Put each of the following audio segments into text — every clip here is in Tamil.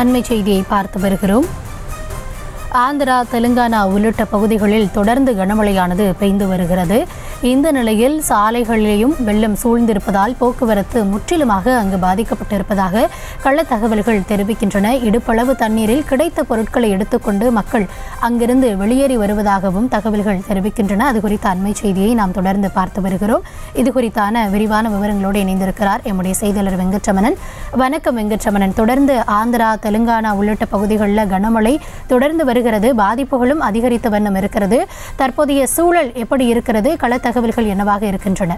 அண்மை செய்தியை பார்த்து வருகிறோம் ஆந்திரா தெலுங்கானா உள்ளிட்ட பகுதிகளில் தொடர்ந்து கனமழையானது பெய்து வருகிறது இந்த நிலையில் சாலைகளிலேயும் வெள்ளம் சூழ்ந்திருப்பதால் போக்குவரத்து முற்றிலுமாக அங்கு பாதிக்கப்பட்டிருப்பதாக கள்ள தகவல்கள் தெரிவிக்கின்றன இடுப்பளவு தண்ணீரில் கிடைத்த பொருட்களை எடுத்துக்கொண்டு மக்கள் அங்கிருந்து வெளியேறி வருவதாகவும் தகவல்கள் தெரிவிக்கின்றன அது குறித்த அண்மை செய்தியை நாம் தொடர்ந்து பார்த்து வருகிறோம் இது குறித்தான விரிவான விவரங்களோடு இணைந்திருக்கிறார் எம்முடைய செய்தியாளர் வெங்கட்ரமணன் வணக்கம் வெங்கட்ரமணன் தொடர்ந்து ஆந்திரா தெலுங்கானா உள்ளிட்ட பகுதிகளில் கனமழை தொடர்ந்து வருகிறது பாதிப்புகளும் அதிகரித்த வண்ணம் இருக்கிறது தற்போதைய சூழல் எப்படி இருக்கிறது கள தகவல்கள் என்னவாக இருக்கின்றன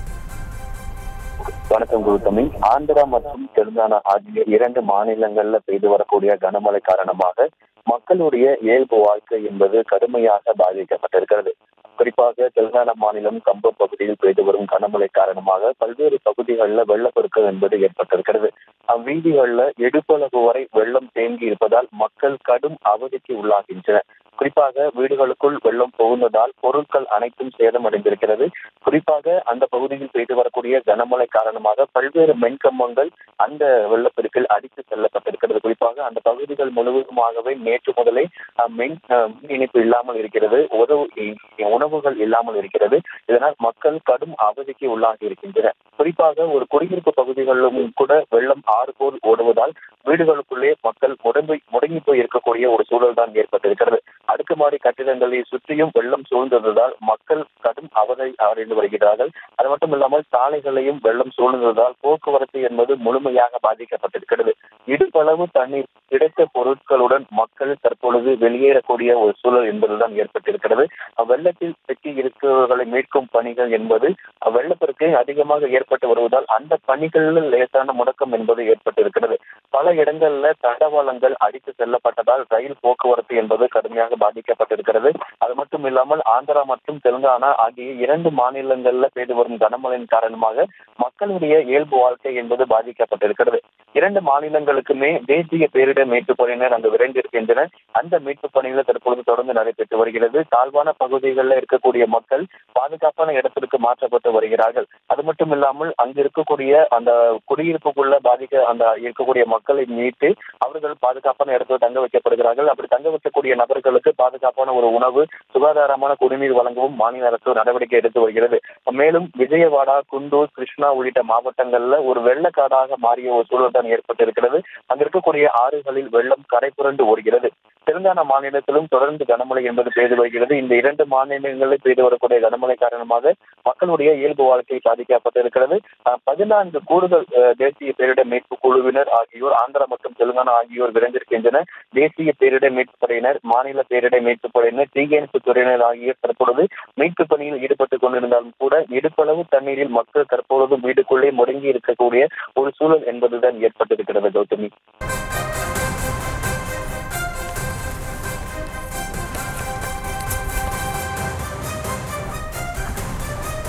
வணக்கம் கௌதமி ஆந்திரா மற்றும் தெலுங்கானா ஆகிய இரண்டு மாநிலங்கள்ல பெய்து வரக்கூடிய கனமழை காரணமாக மக்களுடைய இயல்பு வாழ்க்கை என்பது கடுமையாக பாதிக்கப்பட்டிருக்கிறது குறிப்பாக தெலுங்கானா மாநிலம் கம்பம் பகுதியில் பெய்து வரும் கனமழை காரணமாக பல்வேறு பகுதிகளில் வெள்ளப்பெருக்கம் என்பது ஏற்பட்டிருக்கிறது அவ்வீதிகளில் இடுப்பளவு வரை வெள்ளம் தேங்கி இருப்பதால் மக்கள் கடும் அவதிக்கு உள்ளாகின்றனர் குறிப்பாக வீடுகளுக்குள் வெள்ளம் புகுந்ததால் பொருட்கள் அனைத்தும் சேதமடைந்திருக்கிறது குறிப்பாக அந்த பகுதியில் பெய்து வரக்கூடிய கனமழை காரணமாக பல்வேறு மின்கம்பங்கள் அந்த வெள்ளப்பெருக்கில் அடித்து செல்லப்பட்டிருக்கிறது குறிப்பாக அந்த பகுதிகள் முழுவதுமாகவே நேற்று முதலே அஹ், மின் அஹ், மின் இணைப்பு இல்லாமல் இருக்கிறது உதவு இ- உணவுகள் இல்லாமல் இருக்கிறது இதனால் மக்கள் கடும் அவதிக்கு உள்ளாகி இருக்கின்றனர் குறிப்பாக ஒரு குடியிருப்பு பகுதிகளிலும் கூட வெள்ளம் ஆறு போல் ஓடுவதால் வீடுகளுக்குள்ளே மக்கள் முடங்கி முடங்கி போய் இருக்கக்கூடிய ஒரு சூழல் தான் ஏற்பட்டிருக்கிறது அடுக்குமாடி கட்டிடங்களை சுற்றியும் வெள்ளம் சூழ்ந்ததால் மக்கள் கடும் அவதை அடைந்து வருகிறார்கள் அது மட்டும் இல்லாமல் சாலைகளையும் வெள்ளம் சூழ்ந்ததால் போக்குவரத்து என்பது முழுமையாக பாதிக்கப்பட்டிருக்கிறது இடுப்பளவு தண்ணீர் கிடைத்த பொருட்களுடன் மக்கள் தற்பொழுது வெளியேறக்கூடிய ஒரு சூழல் என்பதுதான் ஏற்பட்டிருக்கிறது வெள்ளத்தில் சிக்கி இருக்கிறவர்களை மீட்கும் பணிகள் என்பது வெள்ளப்பெருக்கு அதிகமாக ஏற்பட்டு வருவதால் அந்த பணிகளில் லேசான முடக்கம் என்பது ஏற்பட்டிருக்கிறது பல இடங்கள்ல தண்டவாளங்கள் அடித்து செல்லப்பட்டதால் ரயில் போக்குவரத்து என்பது கடுமையாக பாதிக்கப்பட்டிருக்கிறது அது மட்டும் இல்லாமல் ஆந்திரா மற்றும் தெலுங்கானா ஆகிய இரண்டு மாநிலங்கள்ல பெய்து வரும் கனமழையின் காரணமாக மக்களுடைய இயல்பு வாழ்க்கை என்பது பாதிக்கப்பட்டிருக்கிறது இரண்டு மாநிலங்களுக்குமே தேசிய பேரிடர் மீட்பு பணியினர் அங்கு விரைந்திருக்கின்றனர் அந்த மீட்பு பணிகள் தற்பொழுது தொடர்ந்து நடைபெற்று வருகிறது தாழ்வான பகுதிகளில் இருக்கக்கூடிய மக்கள் பாதுகாப்பான இடத்திற்கு மாற்றப்பட்டு வருகிறார்கள் அது மட்டும் இல்லாமல் அங்கு இருக்கக்கூடிய அந்த குடியிருப்புக்குள்ள பாதிக்க அந்த இருக்கக்கூடிய மக்களை மீட்டு அவர்கள் பாதுகாப்பான இடத்தில் தங்க வைக்கப்படுகிறார்கள் அப்படி தங்க வைக்கக்கூடிய நபர்களுக்கு பாதுகாப்பான ஒரு உணவு சுகாதாரமான குடிநீர் வழங்கவும் மாநில அரசு நடவடிக்கை எடுத்து வருகிறது மேலும் விஜயவாடா குண்டூர் கிருஷ்ணா உள்ளிட்ட மாவட்டங்கள்ல ஒரு வெள்ளக்காடாக மாறிய ஒரு சூழல் தான் ஏற்பட்டிருக்கிறது அங்க இருக்கக்கூடிய ஆறுகளில் வெள்ளம் கரை புரண்டு ஓடுகிறது தெலுங்கானா மாநிலத்திலும் தொடர்ந்து கனமழை என்பது பெய்து வருகிறது இந்த இரண்டு மாநிலங்களில் பெய்து வரக்கூடிய கனமழை காரணமாக மக்களுடைய இயல்பு வாழ்க்கை பாதிக்கப்பட்டிருக்கிறது அஹ், பதினான்கு கூடுதல் அஹ், தேசிய பேரிடர் மீட்பு குழுவினர் ஆகியோர் ஆந்திரா மற்றும் தெலுங்கானா ஆகியோர் விரைந்திருக்கின்றனர் தேசிய பேரிடர் மீட்பு படையினர் மாநில பேரிடர் மீட்பு படையினர் தீயணைப்பு துறையினர் ஆகியோர் தற்பொழுது மீட்பு பணியில் ஈடுபட்டுக் கொண்டிருந்தாலும் கூட இடுப்பளவு தண்ணீரில் மக்கள் தற்பொழுது வீடுக்குள்ளே முடங்கி இருக்கக்கூடிய ஒரு சூழல் என்பதுதான் ஏற்பட்டிருக்கிறது கௌதமி